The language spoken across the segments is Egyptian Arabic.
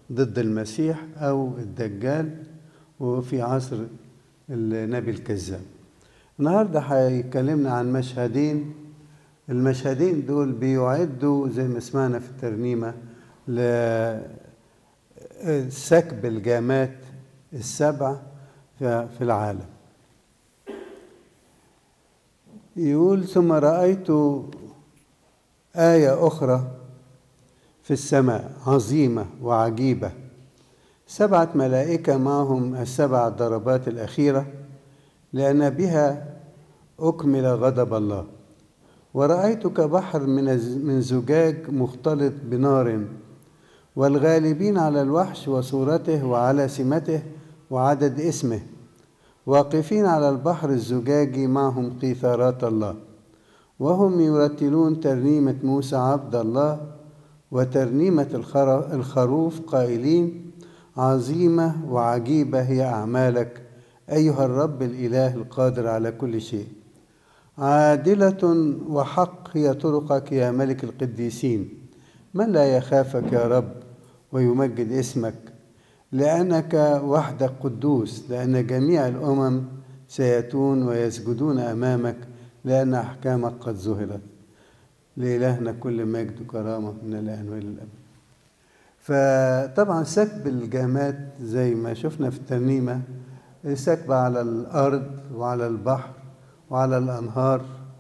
ضد المسيح أو الدجال وفي عصر النبي الكذاب النهاردة هيكلمنا عن مشهدين المشهدين دول بيعدوا زي ما سمعنا في الترنيمة لسكب الجامات السبع في العالم يقول ثم رأيت آية أخرى في السماء عظيمة وعجيبة سبعة ملائكة معهم السبع ضربات الأخيرة لأن بها أكمل غضب الله ورأيت كبحر من من زجاج مختلط بنار والغالبين على الوحش وصورته وعلى سمته وعدد اسمه واقفين على البحر الزجاجي معهم قيثارات الله وهم يرتلون ترنيمة موسى عبد الله وترنيمة الخروف قائلين عظيمة وعجيبة هي أعمالك أيها الرب الإله القادر على كل شيء عادلة وحق هي طرقك يا ملك القديسين من لا يخافك يا رب ويمجد اسمك لأنك وحدك قدوس لأن جميع الأمم سيأتون ويسجدون أمامك لأن أحكامك قد ظهرت لإلهنا كل مجد وكرامة من الآن وإلى الأبد فطبعا سكب الجامات زي ما شفنا في الترنيمة سكب على الأرض وعلى البحر وعلى الأنهار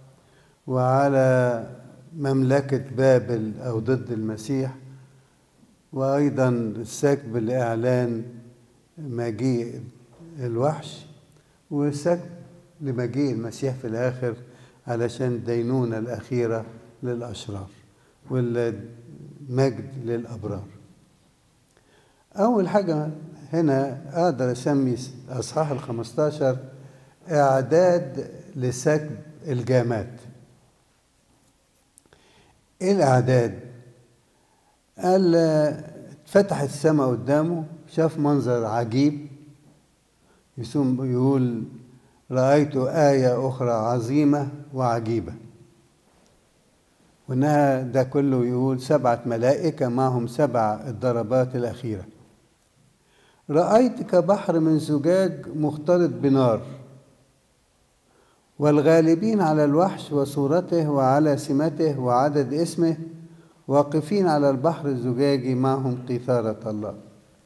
وعلى مملكة بابل أو ضد المسيح وأيضا السكب لإعلان مجيء الوحش وسكب لمجيء المسيح في الآخر علشان الدينونة الأخيرة للأشرار والمجد للأبرار أول حاجة هنا أقدر أسمي أصحاح الخمستاشر إعداد لسكب الجامات إيه الإعداد؟ قال فتحت السماء قدامه شاف منظر عجيب يسوم يقول رأيت آية أخرى عظيمة وعجيبة وإنها ده كله يقول سبعة ملائكة معهم سبع الضربات الأخيرة رأيت كبحر من زجاج مختلط بنار والغالبين على الوحش وصورته وعلى سمته وعدد اسمه واقفين على البحر الزجاجي معهم قيثارة الله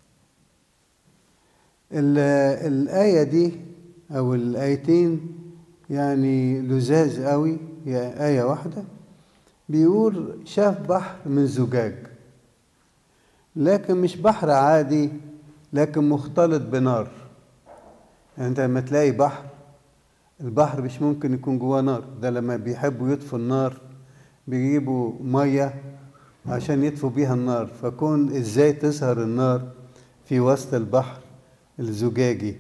الآية دي أو الآيتين يعني لزاز قوي هي آية واحدة بيقول شاف بحر من زجاج لكن مش بحر عادي لكن مختلط بنار يعني انت لما تلاقي بحر البحر مش ممكن يكون جواه نار ده لما بيحبوا يطفوا النار بيجيبوا ميه عشان يطفوا بيها النار فكون ازاي تظهر النار في وسط البحر الزجاجي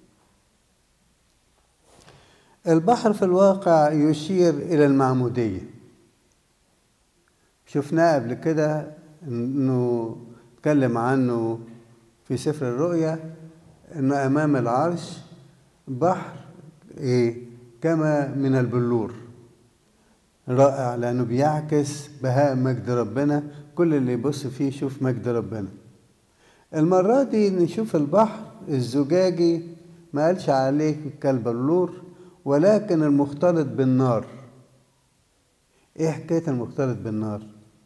البحر في الواقع يشير الى المعموديه شفناه قبل كده انه اتكلم عنه في سفر الرؤيا انه امام العرش بحر ايه كما من البلور رائع لانه بيعكس بهاء مجد ربنا كل اللي يبص فيه يشوف مجد ربنا المرة دي نشوف البحر الزجاجي ما قالش عليه كالبلور ولكن المختلط بالنار ايه حكاية المختلط بالنار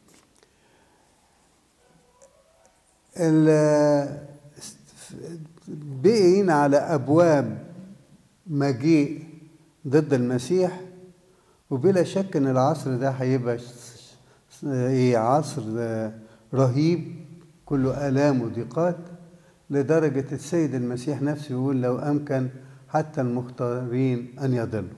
بقين على ابواب مجيء ضد المسيح وبلا شك ان العصر ده هيبقى ايه عصر رهيب كله الام وضيقات لدرجه السيد المسيح نفسه يقول لو امكن حتى المختارين ان يضلوا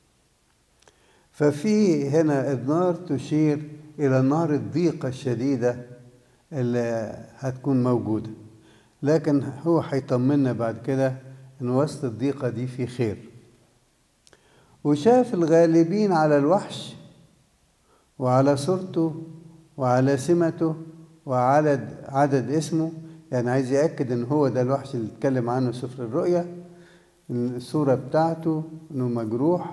ففي هنا النار تشير الى نار الضيقه الشديده اللي هتكون موجوده لكن هو هيطمنا بعد كده ان وسط الضيقه دي في خير وشاف الغالبين على الوحش وعلى صورته وعلى سمته وعلى عدد اسمه يعني عايز يأكد ان هو ده الوحش اللي اتكلم عنه سفر الرؤيا الصورة بتاعته انه مجروح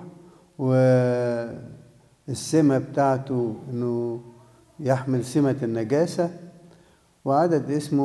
والسمة بتاعته انه يحمل سمة النجاسة وعدد اسمه